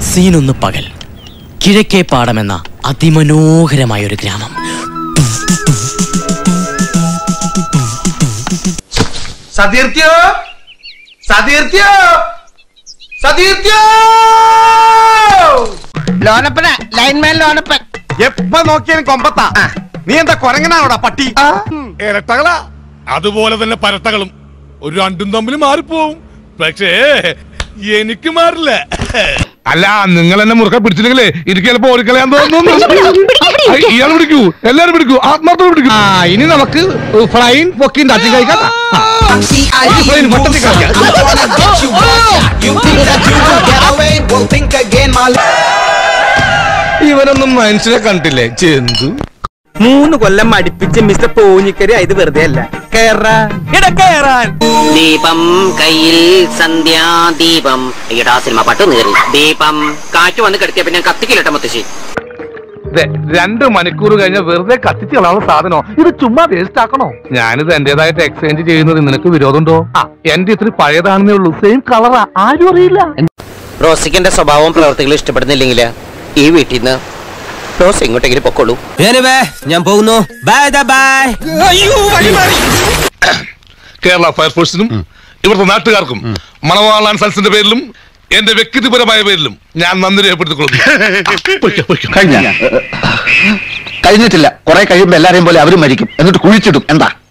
സീനൊന്ന് പകൽ കിഴക്കേ പാടമെന്ന അതിമനോഹരമായ ഒരു ഗ്രാമം സതീർത്യോ സതീർത്യോ സതീർത്യോ ലോനപ്പന ലൈൻമാൻ ലോനപ്പൻ എപ്പ നോക്കിയാലും കൊമ്പത്താ നീ എന്താ കൊരങ്ങനാണോടാ പട്ടി ഇരട്ടകളാ അതുപോലെ തന്നെ പരട്ടകളും ഒരു രണ്ടും തമ്മിൽ മാറിപ്പോവും പക്ഷേ എനിക്ക് മാറില്ല അല്ല നിങ്ങൾ എന്നെ മുറുക്ക പിടിച്ചില്ലെങ്കിലേ എനിക്ക് ചിലപ്പോ ഓടിക്കളയാൻ തോന്നുന്നു ഇയാൾ പിടിക്കൂ എല്ലാരും പിടിക്കൂ ആത്മാർത്ഥം പിടിക്കൂ ആ ഇനി നമുക്ക് ഫ്ലൈൻ പൊക്കിൻ തട്ടി കഴിക്കാം ഫ്ലൈൻ മൊത്തത്തിൽ കഴിക്കാം ഇവനൊന്നും മനുഷ്യനെ കണ്ടില്ലേ ചെന്തു മൂന്ന് കൊല്ലം അടുപ്പിച്ച് മിസ്റ്റർ പോഞ്ഞിക്കരി ഇത് വെറുതെ അല്ല കേറാ ഇട കേറാൻ ദീപം കയ്യിൽ സന്ധ്യാദീപം ഈടാ സിനിമ പാട്ട് നേറി ദീപം കാറ്റ് വന്ന് കിടത്തിയ പിന്നെ കത്തിക്കില്ലട്ട മുത്തശ്ശി ദേ, രണ്ട് മണിക്കൂർ കഴിഞ്ഞ വെറുതെ കത്തിച്ച് കളാവുന്ന സാധനം ഇത് ചുമ്മാ വേസ്റ്റ് ആക്കണോ ഞാനിത് എന്റേതായിട്ട് എക്സ്ചേഞ്ച് ചെയ്യുന്നത് നിനക്ക് വിരോധമുണ്ടോ ആ എന്റെ ഇത്തിരി പഴയതാണെന്നേ ഉള്ളൂ സെയിം കളറാ ആരും അറിയില്ല റോസിക്കിന്റെ സ്വഭാവവും പ്രവർത്തികളും ഇഷ്ടപ്പെടുന്നില്ലെങ്കിൽ ഈ വീട്ടിൽ നിന്ന് റോസ് എങ്ങോട്ടെങ്കിലും പൊക്കോളൂ ഞാൻ പോകുന്നു ബൈ ബൈ കേരള ഫയർഫോഴ്സിനും ഇവിടുത്തെ നാട്ടുകാർക്കും മണവാളാൻ സൽസിന്റെ പേരിലും എന്റെ വ്യക്തിപരമായ പേരിലും ഞാൻ നന്ദി രേഖപ്പെടുത്തിക്കൊള്ളുന്നു പൊയ്ക്കോ, പൊയ്ക്കോ. കഴിഞ്ഞ കഴിഞ്ഞിട്ടില്ല കുറെ കഴിയുമ്പോ എല്ലാരെയും പോലെ അവരും മരിക്കും എന്നിട്ട് കുഴിച്ചിടും എന്താ